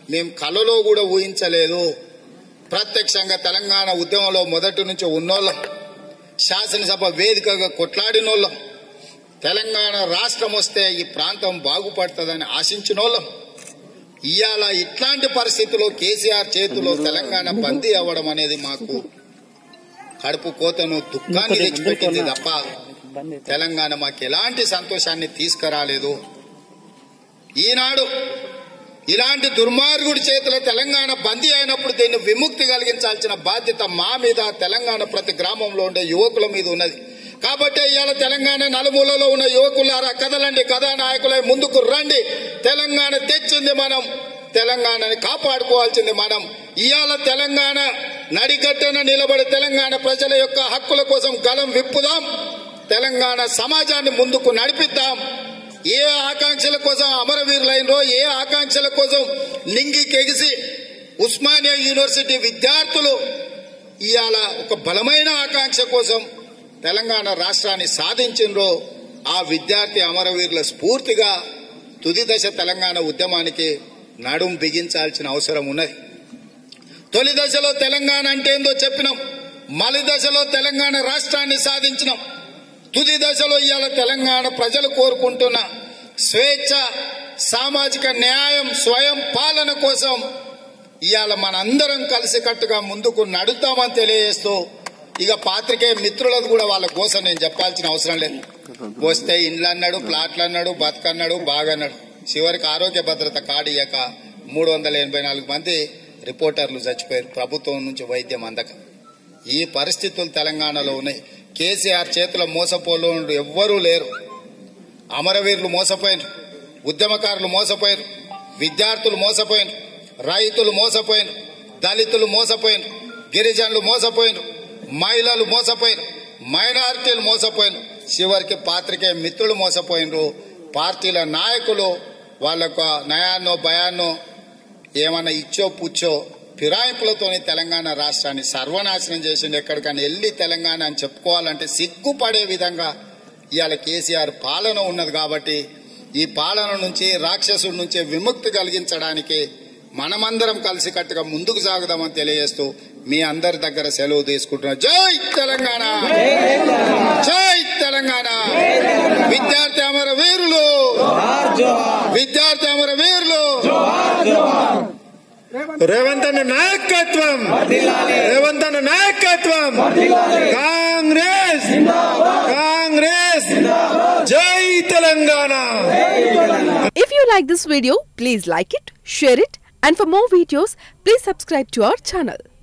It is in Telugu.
మేము కలలో కూడా ఊహించలేదు ప్రత్యక్షంగా తెలంగాణ ఉద్యమంలో మొదటి నుంచి ఉన్నోళ్ళం శాసనసభ వేదికగా కొట్లాడినోళ్ళం తెలంగాణ రాష్ట్రం వస్తే ఈ ప్రాంతం బాగుపడుతుందని ఆశించినోళ్ళం ఇవాళ ఇట్లాంటి పరిస్థితుల్లో కేసీఆర్ చేతిలో తెలంగాణ బందీ అవ్వడం అనేది మాకు కడుపు కోతను దుఃఖాన్ని తెచ్చిపెట్టింది తప్ప తెలంగాణ మాకు ఎలాంటి సంతోషాన్ని తీసుకురాలేదు ఈనాడు ఇలాంటి దుర్మార్గుడి చేతిలో తెలంగాణ బందీ అయినప్పుడు దీన్ని విముక్తి కలిగించాల్సిన బాధ్యత మా మీద తెలంగాణ ప్రతి గ్రామంలో ఉండే యువకుల మీద ఉన్నది కాబట్టి ఇవాళ తెలంగాణ నలుమూలలో ఉన్న యువకులారా కదలండి కథానాయకులై ముందుకు రండి తెలంగాణ తెచ్చింది మనం తెలంగాణని కాపాడుకోవాల్సింది మనం ఇవాళ తెలంగాణ నడిగట్టన నిలబడి తెలంగాణ ప్రజల యొక్క హక్కుల కోసం గలం విప్పుదాం తెలంగాణ సమాజాన్ని ముందుకు నడిపిద్దాం ఏ ఆకాంక్షల కోసం అమరవీరులైనరో ఏ ఆకాంక్షల కోసం లింగికి ఎగిసి ఉస్మానియా యూనివర్సిటీ విద్యార్థులు ఇవాళ ఒక బలమైన ఆకాంక్ష కోసం తెలంగాణ రాష్ట్రాన్ని సాధించినరో ఆ విద్యార్థి అమరవీరుల స్ఫూర్తిగా తుది దశ తెలంగాణ ఉద్యమానికి నడుం బిగించాల్సిన అవసరం ఉన్నది తొలి దశలో తెలంగాణ అంటే ఏందో చెప్పినాం మలి దశలో తెలంగాణ రాష్ట్రాన్ని సాధించినాం తుది దశలో ఇవాళ తెలంగాణ ప్రజలు కోరుకుంటున్న స్వేచ్ఛ సామాజిక న్యాయం స్వయం పాలన కోసం ఇవాళ మనందరం కలిసికట్టుగా ముందుకు నడుతామని తెలియజేస్తూ ఇక పాత్రికేయ మిత్రులకు కూడా వాళ్ళ కోసం నేను చెప్పాల్సిన అవసరం లేదు వస్తే ఇండ్లు అన్నాడు ప్లాట్లు అన్నాడు బతుకన్నాడు బాగన్నాడు చివరికి ఆరోగ్య భద్రత కార్డు ఇయ్యక మూడు వందల ఎనభై నాలుగు మంది రిపోర్టర్లు చచ్చిపోయారు ప్రభుత్వం నుంచి వైద్యం అందక ఈ పరిస్థితులు తెలంగాణలో ఉన్నాయి కేసీఆర్ చేతుల మోసపోలు ఎవ్వరూ లేరు అమరవీరులు మోసపోయినారు ఉద్యమకారులు మోసపోయారు విద్యార్థులు మోసపోయినారు రైతులు మోసపోయినారు దళితులు మోసపోయినారు గిరిజనులు మోసపోయినారు మహిళలు మోసపోయినారు మైనారిటీలు మోసపోయినారు చివరికి పాత్రికేయ మిత్రులు మోసపోయినరు పార్టీల నాయకులు వాళ్ళకు నయాన్నో భయాన్నో ఏమన్నా ఇచ్చో పుచ్చో ఫిరాయింపులతోని తెలంగాణ రాష్ట్రాన్ని సర్వనాశనం చేసిండు ఎక్కడికైనా వెళ్ళి తెలంగాణ అని చెప్పుకోవాలంటే సిగ్గుపడే విధంగా ఇవాళ కేసీఆర్ పాలన ఉన్నది కాబట్టి ఈ పాలన నుంచి రాక్షసుడి నుంచి విముక్తి కలిగించడానికి మనమందరం కలిసికట్టుగా ముందుకు సాగుదామని తెలియజేస్తూ మీ అందరి దగ్గర సెలవు తీసుకుంటున్నా జై తెలంగాణ జై తెలంగాణ విద్యార్థి అమర వీరులు విద్యార్థి అమర వీరులు రేవంత్ అన్న నాయకత్వం రేవంత్ అన్న నాయకత్వం కాంగ్రెస్ కాంగ్రెస్ జై Telangana If you like this video, please like it, share it, and for more videos, please subscribe to our channel.